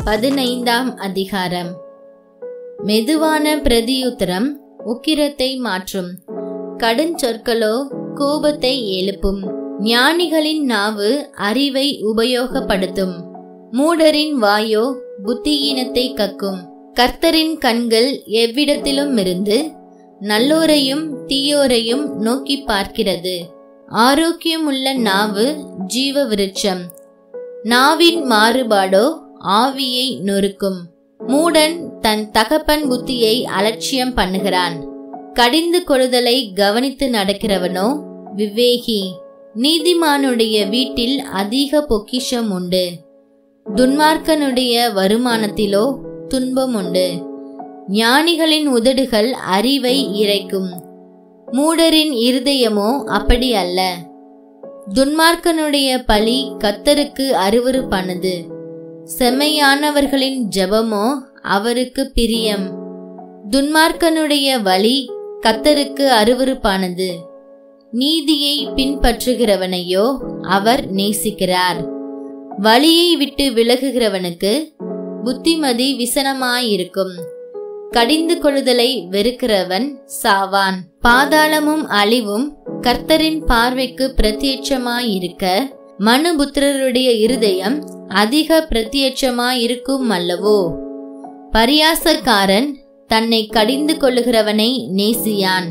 பதினைந்தாம் அதிகாரம் மெதுவான பிரதியுத்தரம் உக்கிரத்தை மாற்றும் கடுஞ்சொற்களோ கோபத்தை எழுப்பும் ஞானிகளின் நாவு அறிவை உபயோகப்படுத்தும் மூடரின் வாயோ புத்தியீனத்தை கக்கும் கர்த்தரின் கண்கள் எவ்விடத்திலும் இருந்து நல்லோரையும் தீயோரையும் நோக்கி பார்க்கிறது ஆரோக்கியமுள்ள நாவு ஜீவ விருட்சம் நாவின் மாறுபாடோ ஆவியை நொறுக்கும் மூடன் தன் தகப்பன் புத்தியை அலட்சியம் பண்ணுகிறான் கடிந்து கொள்ளுதலை கவனித்து நடக்கிறவனோ விவேகி நீதிமானுடைய வீட்டில் அதிக பொக்கிஷம் உண்டு துன்மார்க்கனுடைய வருமானத்திலோ துன்பம் உண்டு ஞானிகளின் உதடுகள் அறிவை இறைக்கும் மூடரின் இருதயமோ அப்படி அல்ல துன்மார்க்கனுடைய பழி கத்தருக்கு அருவருப்பானது செம்மையானவர்களின் ஜெபமோ அவருக்கு பிரியம் துன்மார்க்கனுடைய வழி கத்தருக்கு அருவருப்பானது நீதியை பின்பற்றுகிறவனையோ அவர் நேசிக்கிறார் வழியை விட்டு விலகுகிறவனுக்கு புத்திமதி விசனமாயிருக்கும் கடிந்து கொள்ளுதலை வெறுக்கிறவன் சாவான் பாதாளமும் அழிவும் கர்த்தரின் பார்வைக்கு பிரத்யட்சமாயிருக்க மனுபுத்திரருடைய இருதயம் அதிக பிரத்யட்சமாயிருக்கும் அல்லவோ பரியாசக்காரன் தன்னை கடிந்து கொள்ளுகிறவனை நேசியான்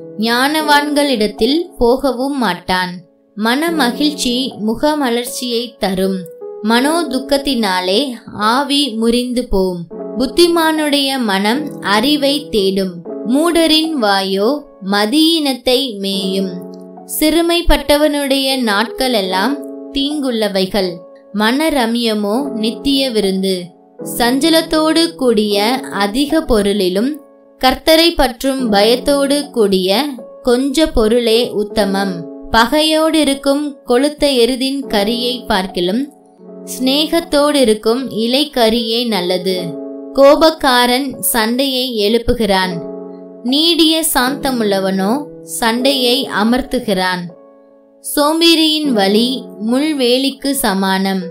ஞானவான்களிடத்தில் போகவும் மாட்டான் மன மகிழ்ச்சி முகமலர்ச்சியை தரும் மனோ துக்கத்தினாலே ஆவி முறிந்து போம் புத்திமானுடைய மனம் அறிவை தேடும் மூடரின் வாயோ மதியினத்தை மேயும் சிறுமைப்பட்டவனுடைய நாட்கள் எல்லாம் தீங்குள்ளவைகள் மனரமியமோ நித்திய விருந்து சஞ்சலத்தோடு கூடிய அதிக பொருளிலும் கர்த்தரை பற்றும் பயத்தோடு கூடிய கொஞ்ச பொருளே உத்தமம் பகையோடு இருக்கும் கொளுத்த எருதின் கரியை பார்க்கிலும் சிநேகத்தோடு இருக்கும் இலை கரியே நல்லது கோபக்காரன் சண்டையை எழுப்புகிறான் நீடிய சாந்தமுள்ளவனோ சண்டையை அமர்த்துகிறான் சோம்பேறியின் வழி முள்வேலிக்கு சமானம்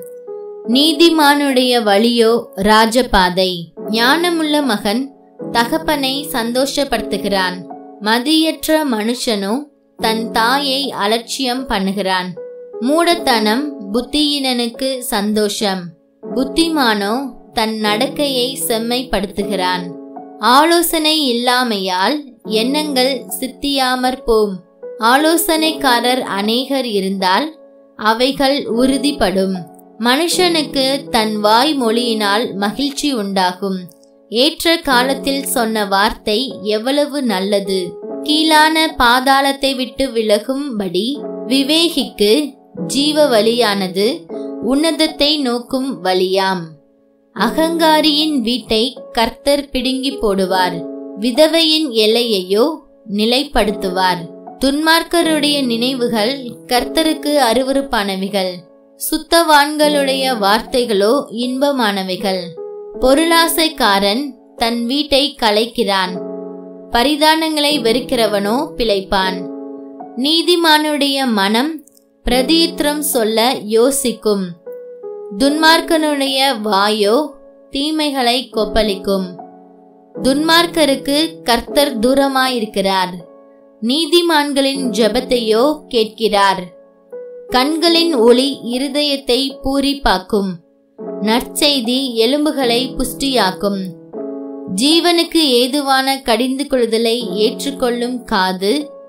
நீதிமானுடைய வழியோ ராஜபாதை ஞானமுள்ள மகன் தகப்பனை சந்தோஷப்படுத்துகிறான் மதியற்ற மனுஷனோ தன் தாயை அலட்சியம் பண்ணுகிறான் மூடத்தனம் புத்தியினனுக்கு சந்தோஷம் புத்திமானோ தன் நடக்கையை செம்மைப்படுத்துகிறான் ஆலோசனை இல்லாமையால் எண்ணங்கள் சித்தியாமற் போம் ஆலோசனைக்காரர் அநேகர் இருந்தால் அவைகள் உறுதிப்படும் மனுஷனுக்கு தன் வாய் மொழியினால் மகிழ்ச்சி உண்டாகும் ஏற்ற காலத்தில் சொன்ன வார்த்தை எவ்வளவு நல்லது கீழான பாதாளத்தை விட்டு விலகும்படி விவேகிக்கு ஜீவ வழியானது உன்னதத்தை நோக்கும் வழியாம் அகங்காரியின் வீட்டை கர்த்தர் பிடுங்கி போடுவார் விதவையின் எல்லையையோ நிலைப்படுத்துவார் துன்மார்க்கருடைய நினைவுகள் கர்த்தருக்கு அருவருப்பானவைகள் சுத்தவான்களுடைய வார்த்தைகளோ இன்பமானவைகள் பொருளாசைக்காரன் தன் வீட்டை கலைக்கிறான் பரிதானங்களை வெறுக்கிறவனோ பிழைப்பான் நீதிமானுடைய மனம் பிரதியுத்திரம் சொல்ல யோசிக்கும் துன்மார்க்கனுடைய வாயோ தீமைகளை கொப்பளிக்கும் துன்மார்க்கருக்கு கர்த்தர் தூரமாயிருக்கிறார் நீதிமான்களின் ஜெபத்தையோ கேட்கிறார் கண்களின் ஒளி இருதயத்தை பூரிப்பாக்கும் நற்செய்தி எலும்புகளை புஷ்டியாக்கும் ஜீவனுக்கு ஏதுவான கடிந்து கொள்ளுதலை ஏற்றுக்கொள்ளும் காது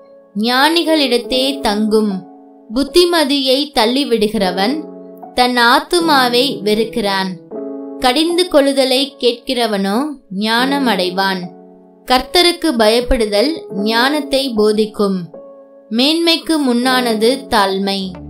ஞானிகளிடத்தே தங்கும் புத்திமதியை தள்ளிவிடுகிறவன் தன் ஆத்துமாவை வெறுக்கிறான் கடிந்து கொள்ளுதலை கேட்கிறவனோ ஞானம் அடைவான் கர்த்தருக்கு பயப்படுதல் ஞானத்தை போதிக்கும் மேன்மைக்கு முன்னானது தாழ்மை